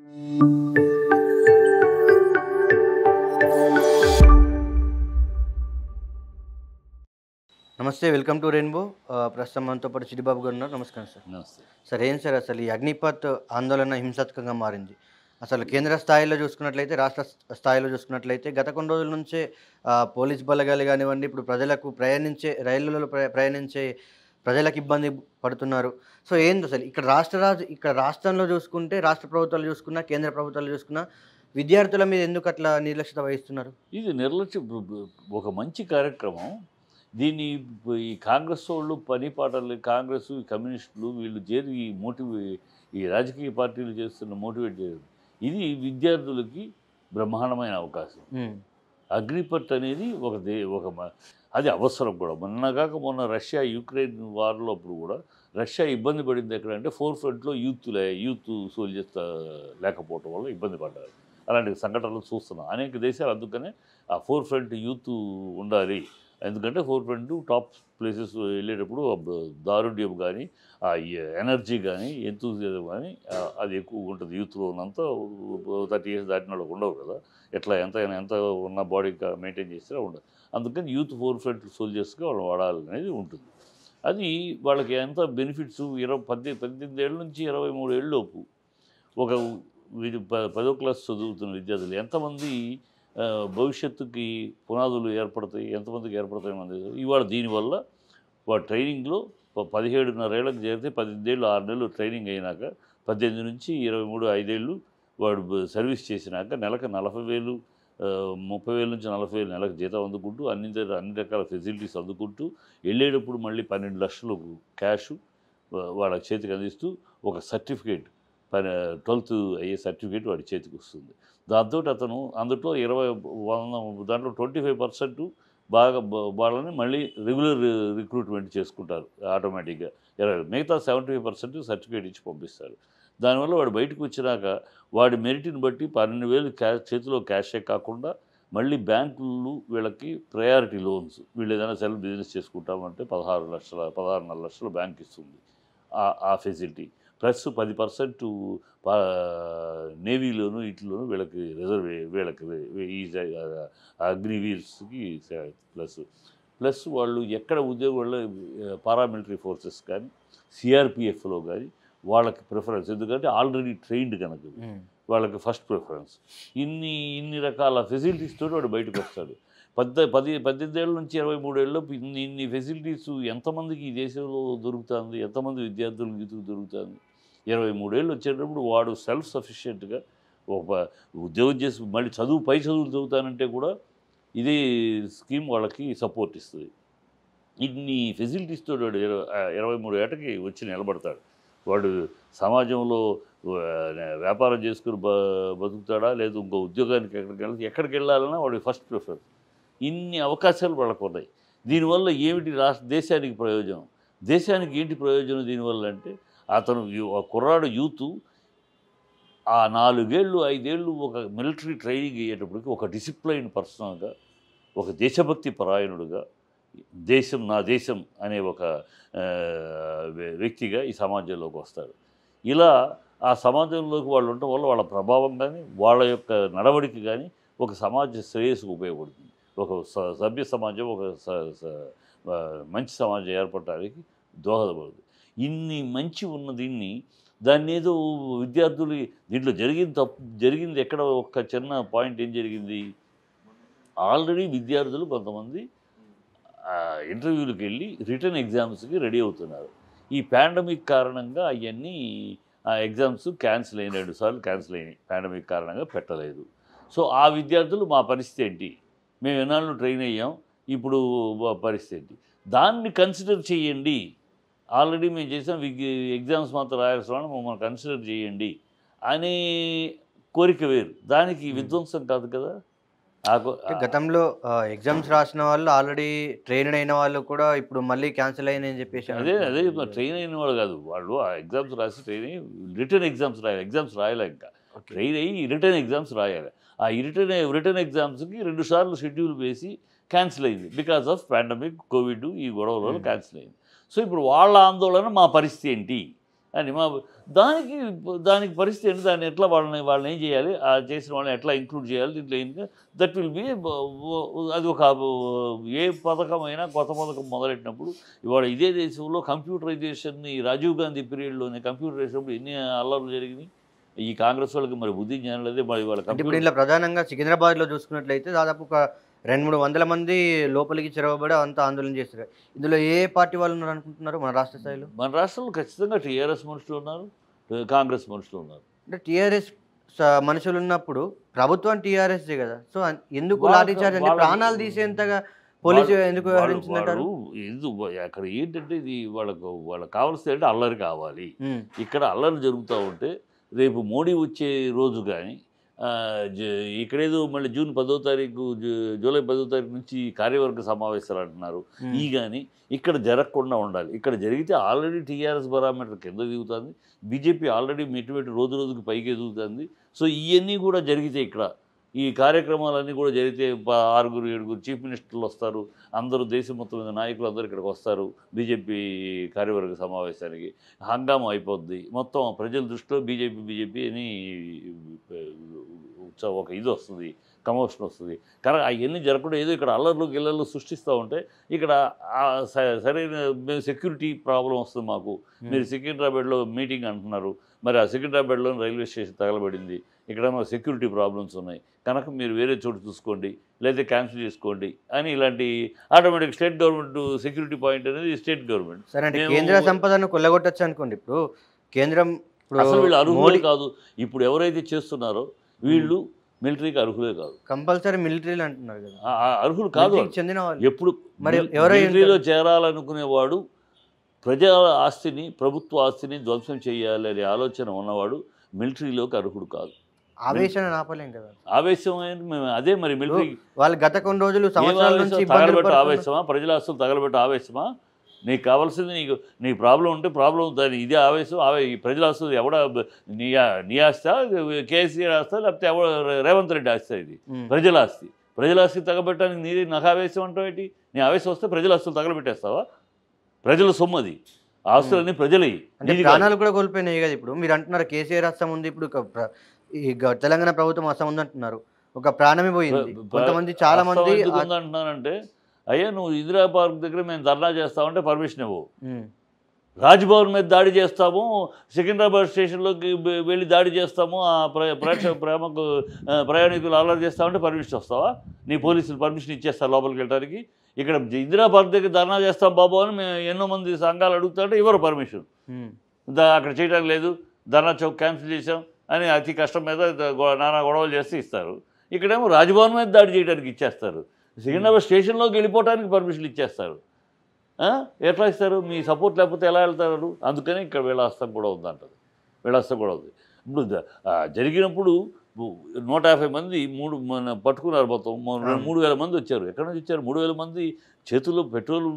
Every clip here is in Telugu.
నమస్తే వెల్కమ్ టు రెయిన్బో ఆ, ప్రస్తుతం మనతో పాటు చిడిబాబు గారు ఉన్నారు నమస్కారం సార్ నమస్తే సార్ ఏం సార్ అసలు ఈ అగ్నిపత్ ఆందోళన హింసాత్మకంగా మారింది అసలు కేంద్ర స్థాయిలో చూసుకున్నట్లయితే రాష్ట్ర స్థాయిలో చూసుకున్నట్లయితే గత కొన్ని రోజుల నుంచే ఆ, పోలీస్ బలగాలు కానివ్వండి ఇప్పుడు ప్రజలకు ప్రయాణించే రైళ్లలో ప్ర- ప్రయాణించే ప్రజలకు ఇబ్బంది పడుతున్నారు సో ఏంది అసలు ఇక్కడ రాష్ట్ర రాజు ఇక్కడ రాష్ట్రంలో చూసుకుంటే రాష్ట్ర ప్రభుత్వాలు చూసుకున్నా కేంద్ర ప్రభుత్వాలు చూసుకున్నా విద్యార్థుల మీద ఎందుకు అట్లా నిర్లక్ష్యత వహిస్తున్నారు ఇది నిర్లక్ష్య ఒక మంచి కార్యక్రమం దీన్ని ఈ కాంగ్రెస్ వాళ్ళు పని పాటలు కాంగ్రెస్ ఈ కమ్యూనిస్టులు వీళ్ళు చేరి ఈ మోటివ్ ఈ రాజకీయ పార్టీలు చేస్తున్న మోటివేట్ చేయడం ఇది విద్యార్థులకి బ్రహ్మాండమైన అవకాశం ఉమ్, అగ్నిపత్ అనేది ఒక దే ఒక మ- అది అవసరం కూడా మొన్నగాక మొన్న రష్యా యుక్రెయిన్ వార్లో అప్పుడు కూడా రష్యా ఇబ్బంది పడింది ఎక్కడంటే ఫోర్ ఫ్రంట్లో యూత్ లే యూత్ సోల్జర్స్ లేకపోవటం వల్ల ఇబ్బంది పడ్డారు అలాంటి సంఘటనలు చూస్తున్నాం అనేక దేశాలు అందుకనే ఆ ఫోర్ ఫ్రంట్ యూత్ ఉండాలి ఎందుకంటే ఫోర్ ఫ్రంట్ టాప్ ప్లేసెస్ వెళ్ళేటప్పుడు ఆ బ- దారుణ్యం కానీ ఆ ఎనర్జీ కానీ ఎంతూజిజం కానీ ఆ, అది ఎక్కువ ఉంటుంది యూత్లో ఉన్నంత థర్టీ ఇయర్స్ దాటిన వాళ్ళకి ఉండవు కదా ఎట్లా ఎంత ఎంత ఉన్న బాడీ మెయింటైన్ చేస్తే ఉండదు అందుకని యూత్ ఫోర్ ఫ్రంట్ సోల్జర్స్గా వాళ్ళు వాడాలి అనేది ఉంటుంది అది వాళ్ళకి ఎంత బెనిఫిట్స్ ఇరవై పద్దె పద్దెనిమిది ఏళ్ళ నుంచి ఇరవై మూడు ఏళ్ళలోపు ఒక వీరి ప- పదో క్లాస్ చదువుతున్న విద్యార్థులు ఎంతమంది ఆ, భవిష్యత్తుకి పునాదులు ఏర్పడతాయి ఎంతమందికి ఏర్పడతాయి మంది ఇవాళ దీనివల్ల వాడు ట్రైనింగ్లో ప- పదిహేడున్నరేళ్ళకి చేరితే పద్దెనిమిదేళ్ళు ఆరు నెలలు ట్రైనింగ్ అయినాక పద్దెనిమిది నుంచి ఇరవై మూడు ఐదేళ్ళు వాడు బ- సర్వీస్ చేసినాక నెలకు నలభై వేలు ఆ, ముప్పై వేల నుంచి నలభై వేలు నెలకు జీతం అందుకుంటూ అన్ని దగ్గర అన్ని రకాల ఫెసిలిటీస్ అందుకుంటూ వెళ్ళేటప్పుడు మళ్ళీ పన్నెండు లక్షలు క్యాష్ వాళ్ళ చేతికి అందిస్తూ ఒక సర్టిఫికేట్ పని ట్వెల్త్ అయ్యే సర్టిఫికేట్ వాడి చేతికి వస్తుంది దాంతో అతను అందులో ఇరవై వంద దాంట్లో ట్వంటీ ఫైవ్ పర్సెంట్ బాగా బ- వాళ్ళని మళ్ళీ రెగ్యులర్ రిక్రూట్మెంట్ చేసుకుంటారు ఆటోమేటిక్గా ఇరవై మిగతా సెవెంటీ ఫైవ్ పర్సెంట్ సర్టిఫికేట్ ఇచ్చి పంపిస్తారు దానివల్ల వాడు బయటకు వచ్చినాక వాడి మెరిట్ని బట్టి పన్నెండు వేలు క్యాష్ చేతిలో క్యాషే కాకుండా మళ్ళీ బ్యాంకులు వీళ్ళకి ప్రయారిటీ లోన్స్ వీళ్ళు ఏదైనా సెల్ఫ్ బిజినెస్ చేసుకుంటామంటే పదహారు లక్షల పదహారున్నర లక్షలు బ్యాంక్ ఇస్తుంది ఆ- ఆ ఫెసిలిటీ ప్లస్ పది పర్సెంట్ నేవీలోను వీటిలోను వీళ్ళకి రిజర్వ్ వీళ్ళకి ఈ అగ్నివీర్స్కి ప్లస్ ప్లస్ వాళ్ళు ఎక్కడ ఉద్యోగాల్లో పారామిలిటరీ ఫోర్సెస్ కానీ సిఆర్పిఎఫ్లో కానీ వాళ్ళకి ప్రిఫరెన్స్ ఎందుకంటే ఆల్రెడీ ట్రైన్డ్ కనుక ఉమ్, వాళ్ళకి ఫస్ట్ ప్రిఫరెన్స్ ఇన్ని ఇన్ని రకాల ఫెసిలిటీస్ తోటి వాడు బయటకు వస్తాడు పద్ద పది పద్దెనిమిది ఏళ్ళ నుంచి ఇరవై మూడేళ్ళలోపు ఇన్ని ఇన్ని ఫెసిలిటీస్ ఎంతమందికి ఈ దేశంలో దొరుకుతుంది ఎంతమంది విద్యార్థులకు ఇతుకు దొరుకుతుంది ఇరవై మూడేళ్ళు వచ్చేటప్పుడు వాడు సెల్ఫ్ సఫిషియెంట్గా ఒక ప- ఉద్యోగం చేసి మళ్ళీ చదువు పై చదువులు చదువుతానంటే కూడా ఇదే స్కీమ్ వాళ్ళకి సపోర్ట్ ఇస్తుంది ఇన్ని ఫెసిలిటీస్ తోటి వాడు ఇరవై ఇరవై మూడు ఏటకి వచ్చి నిలబడతాడు వాడు సమాజంలో ఆ, వ్యాపారం చేసుకుని బ బతుకుతాడా లేదు ఇంకో ఉద్యోగానికి ఎక్కడికి వెళ్ళి ఎక్కడికి వెళ్ళాలన్నా వాడి ఫస్ట్ ప్రిఫరెన్స్ ఇన్ని అవకాశాలు వాళ్ళకు ఉన్నాయి దీనివల్ల ఏమిటి రాష్ట్ర దేశానికి ప్రయోజనం దేశానికి ఏంటి ప్రయోజనం దీనివల్ల అంటే అతను యు- ఆ కుర్రాడు యూత్ ఆ నాలుగేళ్ళు ఐదేళ్ళు ఒక మిలిటరీ ట్రైనింగ్ అయ్యేటప్పటికి ఒక డిసిప్లైన్ పర్సన్గా ఒక దేశభక్తి పరాయణుడుగా దేశం నా దేశం అనే ఒక ఆ, వ్య- వ్యక్తిగా ఈ సమాజంలోకి వస్తాడు ఇలా ఆ సమాజంలోకి వాళ్ళు ఉండటం వల్ల వాళ్ళ ప్రభావం కానీ వాళ్ళ యొక్క నడవడిక కానీ ఒక సమాజ శ్రేయస్సుకు ఉపయోగపడుతుంది ఒక స- సభ్య సమాజం ఒక స- స- ఆ, మంచి సమాజం ఏర్పడటానికి దోహదపడుతుంది ఇన్ని మంచి ఉన్న దీన్ని దాన్ని ఏదో విద్యార్థులు దీంట్లో జరిగింది తప్పు జరిగింది ఎక్కడ ఒక చిన్న పాయింట్ ఏం జరిగింది ఆల్రెడీ విద్యార్థులు కొంతమంది ఆ, ఇంటర్వ్యూలకు వెళ్ళి రిటర్న్ ఎగ్జామ్స్కి రెడీ అవుతున్నారు ఈ పాండమిక్ కారణంగా అవన్నీ ఆ ఎగ్జామ్స్ క్యాన్సిల్ అయిన రెండు సార్లు క్యాన్సిల్ అయినాయి పాండమిక్ కారణంగా పెట్టలేదు సో ఆ విద్యార్థులు మా పరిస్థితి ఏంటి మేము ఎన్నాళ్ళు ట్రైన్ అయ్యాం ఇప్పుడు మా పరిస్థితి ఏంటి దాన్ని కన్సిడర్ చేయండి ఆల్రెడీ మేము చేసాం ఎగ్జామ్స్ మాత్రం రాయాల్సిన మమ్మల్ని కన్సిడర్ చేయండి అనే కోరిక వేరు దానికి విధ్వంసం కాదు కదా ఆ కో- అంటే గతంలో ఎగ్జామ్స్ రాసిన వాళ్ళు ఆల్రెడీ ట్రైన్ అయిన వాళ్ళు కూడా ఇప్పుడు మళ్ళీ క్యాన్సిల్ అయిందని చెప్పేసి అదే అదే అంటున్నారు. చెప్తున్నా, ట్రైన్ అయిన వాళ్ళు కాదు వాళ్ళు ఆ ఎగ్జామ్స్ రాసి ట్రైన్ అయ్యి రిటర్న్ ఎగ్జామ్స్ రాయాలి ఎగ్జామ్స్ రాయాలి ఇంకా Okay. ట్రైన్ అయ్యి రిటర్న్ ఎగ్జామ్స్ రాయాలి ఆ రిటర్న్ రిటర్న్ ఎగ్జామ్స్కి రెండు సార్లు షెడ్యూల్ వేసి క్యాన్సిల్ అయింది బికాస్ ఆఫ్ పాండమిక్ కోవిడ్ ఈ గొడవల వల్ల Hmm. క్యాన్సిల్ అయింది సో ఇప్పుడు వాళ్ళ ఆందోళన మా పరిస్థితి ఏంటి అని మా దానికి దానికి పరిస్థితి ఏంటి దాన్ని ఎట్లా వాళ్ళని వాళ్ళని ఏం చేయాలి ఆ చేసిన వాళ్ళని ఎట్లా ఇంక్లూడ్ చేయాలి దీంట్లో దట్ విల్ బి అది ఒక ఏ పథకం అయినా కొత్త పథకం మొదలెట్టినప్పుడు ఇవాళ ఇదే దేశంలో కంప్యూటరైజేషన్ని రాజీవ్ గాంధీ పీరియడ్లోనే కంప్యూటర్ వేసినప్పుడు ఎన్ని అల్లర్లు జరిగినాయి ఈ కాంగ్రెస్ వాళ్ళకి మరి బుద్ధి జ్ఞానం లేదే మరి వాళ్ళ అంటే ఇప్పుడు కంప్యూటర్ ఇలా ప్రధానంగా సికింద్రాబాద్లో చూసుకున్నట్లయితే దాదాపు ఒక రెండు మూడు వందల మంది లోపలికి చెరవబడి అంతా ఆందోళన చేస్తారు ఇందులో ఏ పార్టీ వాళ్ళు ఉన్నారు అనుకుంటున్నారు మన రాష్ట్ర స్థాయిలో మన రాష్ట్రంలో ఖచ్చితంగా టీఆర్ఎస్ మనుషులు ఉన్నారు కాంగ్రెస్ మనుషులు ఉన్నారు అంటే టీఆర్ఎస్ మనుషులు ఉన్నప్పుడు ప్రభుత్వం టీఆర్ఎస్ కదా సో అన్- ఎందుకు వాళ్ళ- లాఠీ చార్జ్ అంటే వాళ్ళ- ప్రాణాలు తీసేంతగా పోలీసు వాళ్ళు- ఎందుకు వాళ్ళు- వ్యవహరించిందంటారు వాళ్ళు ఎందు అక్కడ ఏంటంటే ఇది వాళ్ళకు వాళ్ళకి కావాల్సింది అంటే అల్లరి కావాలి ఉమ్, ఇక్కడ అల్లరి జరుగుతూ ఉంటే రేపు మోడీ వచ్చే రోజు కానీ ఇక్కడేదో మళ్ళీ జూన్ పదో తారీఖు జూ- జూలై పదో తారీఖు నుంచి కార్యవర్గ సమావేశాలు అంటున్నారు ఉమ్. ఈ కానీ ఇక్కడ జరగకుండా ఉండాలి ఇక్కడ జరిగితే ఆల్రెడీ టీఆర్ఎస్ బరామీటర్ కింద దిగుతుంది బీజేపీ ఆల్రెడీ మెట్టుమెట్టు రోజు రోజుకి పైకి ఎదుగుతుంది సో ఇవన్నీ కూడా జరిగితే ఇక్కడ ఈ కార్యక్రమాలన్నీ కూడా జరిగితే ప- ఆరుగురు ఏడుగురు చీఫ్ మినిస్టర్లు వస్తారు అందరూ దేశం మొత్తం మీద నాయకులు అందరూ ఇక్కడికి వస్తారు బీజేపీ కార్యవర్గ సమావేశానికి హంగామా అయిపోద్ది మొత్తం ప్రజల దృష్టిలో బీజేపీ బీజేపీ అని ఉత్సవ ఒక ఇది వస్తుంది కమోషన్ వస్తుంది కానీ అవన్నీ జరగకుండా ఏదో ఇక్కడ అల్లర్లు గిల్లర్లు సృష్టిస్తూ ఉంటే ఇక్కడ ఆ స- సరైన మేము సెక్యూరిటీ ప్రాబ్లం వస్తుంది మాకు మీరు సికింద్రాబాద్లో మీటింగ్ అంటున్నారు మరి ఆ సికింద్రాబాద్లో రైల్వే స్టేషన్ తగలబడింది ఇక్కడ సెక్యూరిటీ ప్రాబ్లమ్స్ ఉన్నాయి కనుక మీరు వేరే చోటు చూసుకోండి లేదా క్యాన్సిల్ చేసుకోండి అని ఇలాంటి automatic state government security point అనేది స్టేట్ గవర్నమెంట్ సరే అంటే మేము- కేంద్ర సంపదను కొల్లగొట్టచ్చు అనుకోండి ఇప్పుడు కేంద్రం ఇప్పుడు అసలు వీళ్ళు అర్హులే మోడీ కాదు ఇప్పుడు ఎవరైతే చేస్తున్నారో వీళ్ళు మిలిటరీకి అర్హులే కాదు కంపల్సరీ మిలిటరీలు అంటున్నారు కదా ఆ- ఆ అర్హులు కాదు వాళ్ళు. మిలిటరీకి చెందిన వాళ్ళు ఎప్పుడు మరి మిల్- ఎవరై మిలిటరీలో చేరాలనుకునేవాడు ప్రజల ఆస్తిని ప్రభుత్వ ఆస్తిని ధ్వంసం చేయాలి అనే ఆలోచన ఉన్నవాడు మిలిటరీలోకి అర్హుడు కాదు ఆవేశం ఆపలేం కదా ఆవేశం అనేది మేము అదే మరి మిలిటరీ వాళ్ళు గత కొన్ని రోజులు ఏం సంవత్సరాల ఆవేశం? నుంచి ఇబ్బందులు తగలబెట్ట పడుతున్నారు. ఆవేశమా ప్రజల ఆస్తులు తగలబెట్ట ఆవేశమా నీకు కావాల్సింది నీకు నీ ప్రాబ్లం ఉంటే ప్రాబ్లం దాని ఇదే ఆవేశం ఆవే ఈ ప్రజల ఆస్తులు ఎవడ నీ నీ ఆస్తా కేసీఆర్ ఆస్తా లేకపోతే ఎవడ రేవంత్ రెడ్డి ఆస్తా ఇది ఉమ్. ప్రజల ఆస్తి ప్రజల ఆస్తి తగబెట్టడానికి నీ నాకు ఆవేశం అంటావు ఏంటి నీ ఆవేశం వస్తే ప్రజల ఆస్తులు తగలబెట్టేస్తావా ప్రజల సొమ్మది ఆస్తులన్నీ ప్రజలవి అంటే నీది కాదు. ప్రాణాలు కూడా కోల్పోయినాయి కదా ఇప్పుడు మీరు అంటున్నారు కేసీఆర్ అస్సం ఉంది ఇప్పుడు ఒక ప్ర- ఈ గ- తెలంగాణ ప్రభుత్వం అస్సం ఉంది అంటున్నారు ఒక ప్రాణమే పోయింది ప్ర- ప్ర- కొంతమంది చాలా మంది వాస్తవం ఎందుకు ఆ- ఉంది అంటున్నానంటే అయ్యా నువ్వు ఇందిరా పార్క్ దగ్గర మేము ధర్నా చేస్తామంటే పర్మిషన్ ఇవ్వు ఉమ్, రాజ్భవన్ మీద దాడి చేస్తాము సికింద్రాబాద్ స్టేషన్లోకి వె- వెళ్ళి దాడి చేస్తాము ఆ ప్ర ప్రేక్ష ప్రేమకు ఆ, ప్రయాణికులు అల్లరి చేస్తామంటే పర్మిషన్ వస్తావా నీ పోలీసులు పర్మిషన్ ఇచ్చేస్తారు లోపలికి వెళ్ళడానికి ఇక్కడ ఇందిరా పార్క్ దగ్గర ధర్నా చేస్తాం బాబు అని మేము ఎన్నో మంది సంఘాలు అడుగుతుంటే ఇవ్వరు పర్మిషన్ ఉమ్, దా అక్కడ చేయడానికి లేదు ధర్నా చౌక్ క్యాన్సిల్ చేసాం అని అతి కష్టం మీద ద- గొ- నానా గొడవలు చేస్తే ఇస్తారు ఇక్కడేమో రాజ్భవన్ మీద దాడి చేయడానికి ఇచ్చేస్తారు సికింద్రాబాద్ స్టేషన్లోకి వెళ్ళిపోవడానికి పర్మిషన్ ఇచ్చేస్తారు ఆ? ఎట్లా ఇస్తారు మీ సపోర్ట్ లేకపోతే ఎలా వెళ్తారు అందుకని ఇక్కడ వీళ్ళాస్తం కూడా ఉందంటది వీళ్ళాస్తం కూడా ఉంది ఇప్పుడు ద- ఆ, జరిగినప్పుడు ము- నూట యాభై మంది మూడు మన పట్టుకున్నారు మొత్తం మొ- ఆ. మూడు వేల మంది వచ్చారు ఎక్కడి నుంచి వచ్చారు మూడు వేల మంది చేతుల్లో పెట్రోల్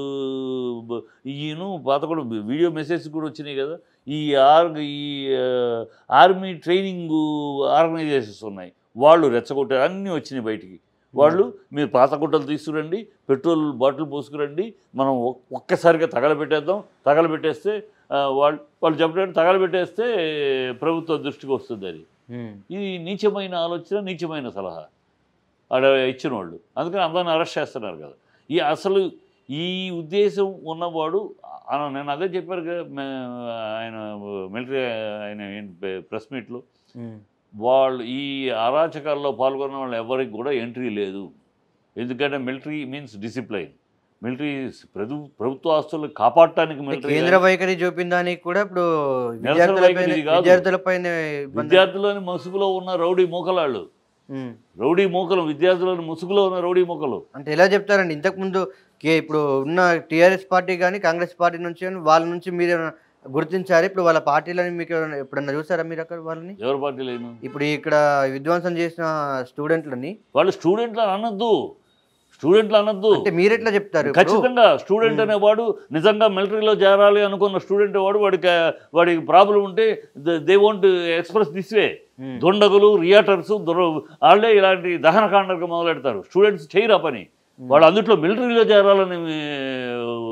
బ- బ- ఈయను పాత కూడా వీడియో మెసేజ్ కూడా వచ్చినాయి కదా ఈ ఆర్ ఈ ఆ, ఆర్మీ ట్రైనింగ్ ఆర్గనైజేషన్స్ ఉన్నాయి వాళ్ళు రెచ్చగొట్టారు అన్నీ వచ్చినాయి బయటికి వాళ్ళు మీరు పాత గుట్టలు తీసుకురండి పెట్రోల్ బాటిల్ పోసుకురండి మనం ఒ- ఒక్కసారిగా తగలబెట్టేద్దాం తగలబెట్టేస్తే ఆ, వాళ్ళు వాళ్ళు చెప్పడం తగలబెట్టేస్తే ప్రభుత్వ దృష్టికి వస్తుంది అది ఉమ్, ఇది నీచమైన ఆలోచన నీచమైన సలహా ఆడ ఇచ్చిన వాళ్ళు అందుకని అందరిని అరెస్ట్ చేస్తున్నారు కదా ఈ అసలు ఈ ఉద్దేశం ఉన్నవాడు ఆ- నేను అదే చెప్పారు కదా మే- ఆయన మిలిటరీ ఆయన ప్రెస్ మీట్లో ఉమ్, వాళ్ళు ఈ అరాచకాల్లో పాల్గొన్న వాళ్ళు ఎవరికి కూడా ఎంట్రీ లేదు ఎందుకంటే మిలిటరీ మీన్స్ డిసిప్లైన్ మిలిటరీ ప్రభు ప్రభుత్వ ఆస్తులు కాపాడటానికి అంటే మిలిటరీ కేంద్ర వైఖరి చూపిన దానికి కూడా ఇప్పుడు నిరసన వైఖరి విద్యార్థులపైన ఇది కాదు. విద్యార్థులపైన ఇబ్బంది విద్యార్థులని ముసుగులో ఉన్న రౌడీ మూకలాళ్ళు ఉమ్. రౌడీ మూకలు విద్యార్థులను ముసుగులో ఉన్న రౌడీ మూకలు అంటే ఎలా చెప్తారండి ఇంతకుముందు కే ఇప్పుడు ఉన్న టీఆర్ఎస్ పార్టీ కానీ కాంగ్రెస్ పార్టీ నుంచి కానీ వాళ్ళ నుంచి మీరు ఏమైనా గుర్తించారు ఇప్పుడు వాళ్ళ పార్టీలని మీకు ఏమైనా ఎప్పుడన్నా చూసారా మీరు అక్కడ వాళ్ళని ఎవరి పార్టీ లేను ఇప్పుడు ఇక్కడ విధ్వంసం చేసిన స్టూడెంట్లని వాళ్ళు స్టూడెంట్లు అని అనొద్దు స్టూడెంట్లు అనొద్దు అంటే మీరు ఎట్లా చెప్తారు ఇప్పుడు? ఖచ్చితంగా స్టూడెంట్ అనేవాడు నిజంగా మిలిటరీలో చేరాలి అనుకున్న స్టూడెంట్ వాడు వాడికి వాడికి ప్రాబ్లం ఉంటే they want express this way um, దొండగులు రియాటర్స్ దుర వాళ్ళే ఇలాంటి దహన కాండగా మొదలెడతారు స్టూడెంట్స్ చేయరా పని వాళ్ళు అందుట్లో మిలిటరీలో చేరాలని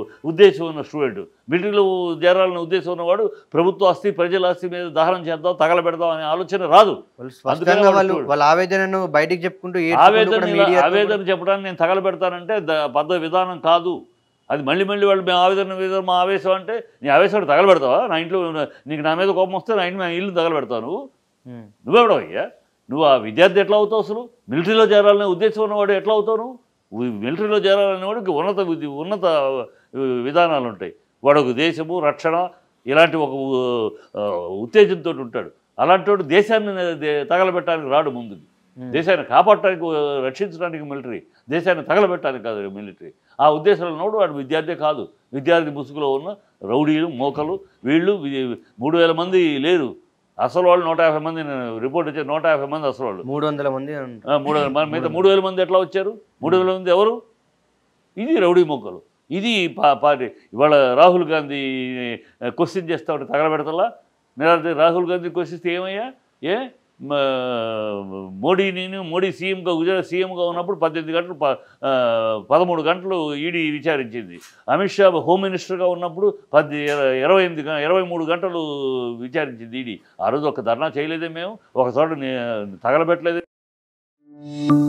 ఉద్దేశం ఉన్న స్టూడెంట్ మిలిటరీలో చేరాలనే ఉద్దేశం ఉన్నవాడు ప్రభుత్వ ఆస్తి ప్రజల ఆస్తి మీద దహనం చేద్దాం తగలబెడదాం అనే ఆలోచన రాదు వాళ్ళు అందుకనే స్పష్టంగా వాళ్ళు వాళ్ళు చూడు. వాళ్ళ ఆవేదనను బయటికి చెప్పుకుంటూ ఏడ్చుకుంటూ ఆవేదన కూడా ఇలా- మీడియాతో ఆవేదన చెప్పడానికి నేను తగలబెడతానంటే ద- పద్ధతి విధానం కాదు అది మళ్ళీ మళ్ళీ వాళ్ళు మేము ఆవేదన మీద మా ఆవేశం అంటే నీ ఆవేశం తగలబెడతావా నా ఇంట్లో నీకు నా మీద కోపం వస్తే నా ఇంట్లో నా ఇల్లు తగలబెడతావు నువ్వు ఉమ్. నువ్వెవడవయ్యా నువ్వు ఆ విద్యార్థి ఎట్లా అవుతావు అసలు మిలిటరీలో చేరాలనే ఉద్దేశం ఉన్నవాడు ఎట్లా అవుతావు నువ్వు ఉ- మిలిటరీలో చేరాలనే వాడికి ఉన్నత విధి ఉన్నత ఆ, విధానాలు ఉంటాయి వాడు ఒక దేశము రక్షణ ఇలాంటి ఒక ఆ, ఉత్తేజంతో ఉంటాడు అలాంటి వాడు దేశాన్ని దే- తగలబెట్టడానికి రాడు ముందుకు ఉమ్. దేశాన్ని కాపాడటానికి ఆ, రక్షించడానికి మిలిటరీ దేశాన్ని తగలబెట్టడానికి కాదు మిలిటరీ ఆ ఉద్దేశంలో ఉన్నవాడు వాడు విద్యార్థి కాదు విద్యార్థి ముసుగులో ఉన్న రౌడీలు మోకలు వీళ్ళు వి- మూడు వేల మంది లేరు అసలు వాళ్ళు నూట యాభై మంది నేను రిపోర్ట్ వచ్చే నూట యాభై మంది అసలు వాళ్ళు మూడు వందల మంది అంటారు. ఆ, మూడు వేల మన మీద మూడు వేల మంది ఎట్లా వచ్చారు మూడు వేల మంది ఎవరు ఇది రౌడీ మొక్కలు ఇది పా పార్టీ ఇవాళ రాహుల్ గాంధీ క్వశ్చన్ చేస్తా ఉంటే తగలబెడతలా నిరార్థ రాహుల్ గాంధీ క్వశ్చిస్తే ఏమయ్యా ఏ మ- మోడీని మోడీ సీఎంగా గుజరాత్ సీఎంగా ఉన్నప్పుడు పద్దెనిమిది గంటలు ప- ఆ, పదమూడు గంటలు ఈడీ విచారించింది అమిత్ షా హోమ్ మినిస్టర్గా ఉన్నప్పుడు పది ఇర- ఇరవై ఎనిమిది గ- ఇరవై మూడు గంటలు విచారించింది ఈడీ ఆ రోజు ఒక ధర్నా చేయలేదే మేము ఒక చోట ని- తగలబెట్టలేదు